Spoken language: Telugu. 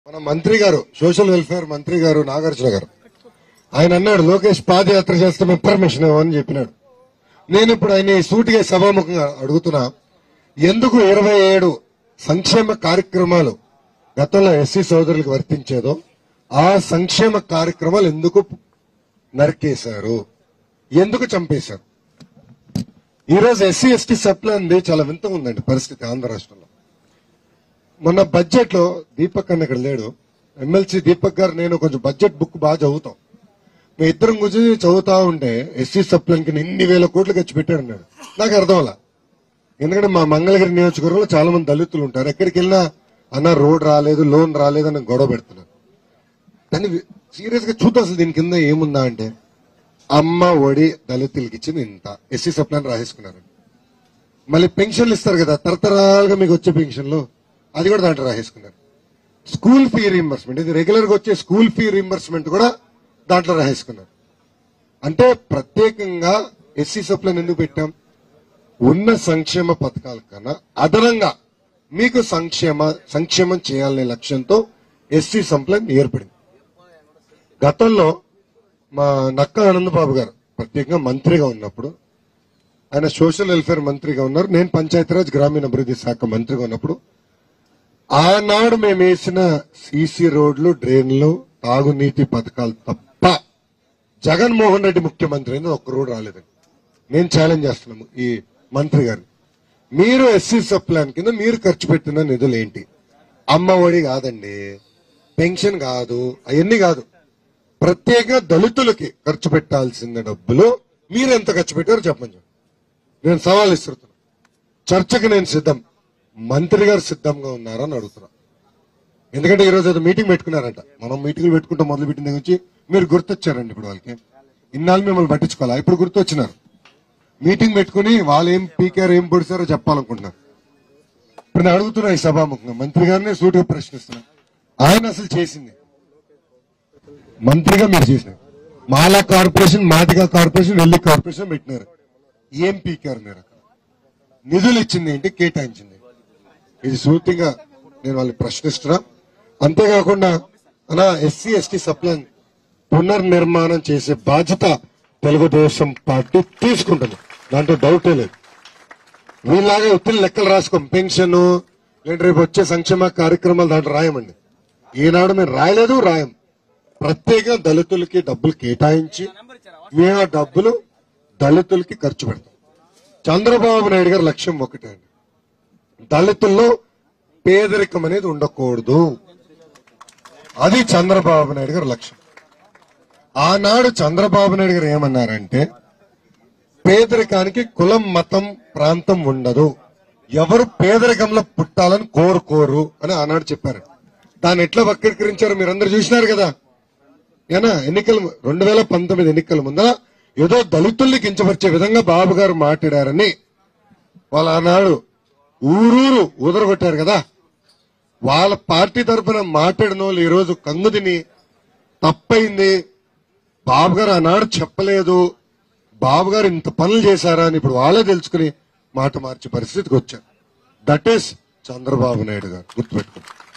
మన మంత్రి గారు సోషల్ వెల్ఫేర్ మంత్రి గారు నాగార్జున గారు ఆయన అన్నాడు లోకేష్ పాదయాత్ర చేస్తే మేము పర్మిషన్ ఇవ్వమని చెప్పినాడు నేను ఇప్పుడు ఆయన ఈ సూటిగా సభాముఖంగా అడుగుతున్నా ఎందుకు ఇరవై ఏడు సంక్షేమ కార్యక్రమాలు గతంలో ఎస్సీ సోదరులకు వర్తించేదో ఆ సంక్షేమ కార్యక్రమాలు ఎందుకు నరికేశారు ఎందుకు చంపేశారు ఈ రోజు ఎస్సీ ఎస్టీ సప్లై అంది చాలా వింతగా ఉందండి పరిస్థితి ఆంధ్ర రాష్ట్రంలో మొన్న బడ్జెట్ లో దీపక్ అన్న ఇక్కడ లేడు ఎమ్మెల్సీ దీపక్ గారు నేను కొంచెం బడ్జెట్ బుక్ బాగా చదువుతాం మీ ఇద్దరం కూర్చొని చదువుతా ఉంటే ఎస్సీ సప్లైకి ఇన్ని వేల కోట్లు ఖర్చు పెట్టాడు అన్నాడు నాకు అర్థం అలా ఎందుకంటే మా మంగళగిరి నియోజకవర్గంలో చాలా మంది దళితులు ఉంటారు ఎక్కడికి వెళ్ళినా అన్న రోడ్ రాలేదు లోన్ రాలేదు అని గొడవ పెడుతున్నారు దాన్ని సీరియస్ గా చూద్దాం అసలు దీని కింద ఏముందా అంటే అమ్మ ఒడి దళితులకి ఇచ్చింది ఇంత ఎస్సీ సప్లైని రాసేసుకున్నారు మళ్ళీ పెన్షన్లు ఇస్తారు కదా తరతరాలుగా మీకు వచ్చే పెన్షన్లు అది కూడా దాంట్లో రాసేసుకున్నారు స్కూల్ ఫీ రీంబర్స్మెంట్ ఇది రెగ్యులర్ గా వచ్చే స్కూల్ ఫీ రీంబర్స్మెంట్ కూడా దాంట్లో రాసేసుకున్నారు అంటే ప్రత్యేకంగా ఎస్సీ సప్లైని ఎందుకు పెట్టాం ఉన్న సంక్షేమ పథకాల కన్నా అదనంగా మీకు సంక్షేమ సంక్షేమం చేయాలనే లక్ష్యంతో ఎస్సీ సంప్లైన్ ఏర్పడింది గతంలో మా నక్క ఆనందబాబు గారు ప్రత్యేకంగా మంత్రిగా ఉన్నప్పుడు ఆయన సోషల్ వెల్ఫేర్ మంత్రిగా ఉన్నారు నేను పంచాయతీరాజ్ గ్రామీణ అభివృద్ధి శాఖ మంత్రిగా ఉన్నప్పుడు ఆనాడు మేము వేసిన సీసీ రోడ్లు డ్రైన్లు తాగునీటి పథకాలు తప్ప జగన్మోహన్ రెడ్డి ముఖ్యమంత్రి అయినా ఒక్క రోడ్ రాలేదండి నేను ఛాలెంజ్ చేస్తున్నాము ఈ మంత్రి గారిని మీరు ఎస్సీ సప్లాన్ కింద మీరు ఖర్చు పెట్టిన నిధులు ఏంటి అమ్మ ఒడి కాదండి పెన్షన్ కాదు అవన్నీ కాదు ప్రత్యేక దళితులకి ఖర్చు పెట్టాల్సిన డబ్బులు మీరు ఎంత ఖర్చు పెట్టారో చెప్పండి నేను సవాల్ ఇస్తున్నాను చర్చకు నేను సిద్ధం మంత్రి గారు సిద్ధంగా ఉన్నారా అని అడుగుతున్నా ఎందుకంటే ఈ రోజు ఏదో మీటింగ్ పెట్టుకున్నారంట మనం మీటింగ్లు పెట్టుకుంటాం మొదలు పెట్టిన దగ్గర నుంచి మీరు గుర్తొచ్చారండి ఇప్పుడు వాళ్ళకి ఇన్నాళ్ళు మిమ్మల్ని పట్టించుకోవాలా ఇప్పుడు గుర్తొచ్చినారు మీటింగ్ పెట్టుకుని వాళ్ళు ఏం పీకారు ఏం పొడిచారో చెప్పాలనుకుంటున్నారు ఇప్పుడు నేను అడుగుతున్నా ఈ సభాముఖంగా మంత్రి గారిని సూటిగా ప్రశ్నిస్తున్నా ఆయన అసలు చేసింది మంత్రిగా మీరు చేసినారు మాలా కార్పొరేషన్ మాదిగా కార్పొరేషన్ వెల్లి కార్పొరేషన్ పెట్టినారు ఏం పీకారు మీరు అక్కడ నిధులు ఇచ్చింది ఏంటి కేటాయించింది ఇది సూటిగా నేను వాళ్ళని ప్రశ్నిస్తున్నా అంతేకాకుండా అలా ఎస్సీ ఎస్టీ సప్లైన్ పునర్నిర్మాణం చేసే బాధ్యత తెలుగుదేశం పార్టీ తీసుకుంటుంది దాంట్లో డౌటే లేదు వీళ్ళలాగా ఒత్తిడి లెక్కలు రాసుకోం పెన్షన్ లేదంటే రేపు వచ్చే సంక్షేమ కార్యక్రమాలు దాంట్లో రాయమండి ఈనాడు మేము రాయలేదు రాయం ప్రత్యేక దళితులకి డబ్బులు కేటాయించి మేము ఆ డబ్బులు దళితులకి ఖర్చు పెడతాం చంద్రబాబు నాయుడు గారి లక్ష్యం ఒకటే అండి దళితుల్లో పేదరికం అనేది ఉండకూడదు అది చంద్రబాబు నాయుడు గారి లక్ష్యం ఆనాడు చంద్రబాబు నాయుడు గారు ఏమన్నారంటే పేదరికానికి కులం మతం ప్రాంతం ఉండదు ఎవరు పేదరికంలో పుట్టాలని కోరుకోరు అని ఆనాడు చెప్పారు దాన్ని ఎట్లా వక్రీకరించారు మీరందరూ చూసినారు కదా ఏనా ఎన్నికలు రెండు వేల పంతొమ్మిది ఎన్నికల ముందర ఏదో దళితుల్ని కించపరిచే విధంగా బాబు గారు మాట్లాడారని వాళ్ళ ఆనాడు ఊరూరు ఊదరగొట్టారు కదా వాళ్ళ పార్టీ తరఫున మాట్లాడిన వాళ్ళు ఈరోజు కంగుదిని తప్పైంది బాబు గారు ఆనాడు చెప్పలేదు బాబు గారు ఇంత పనులు చేశారా అని ఇప్పుడు వాళ్ళే తెలుసుకుని మాట మార్చే పరిస్థితికి వచ్చారు దట్ ఈస్ చంద్రబాబు నాయుడు గారు గుర్తుపెట్టుకోండి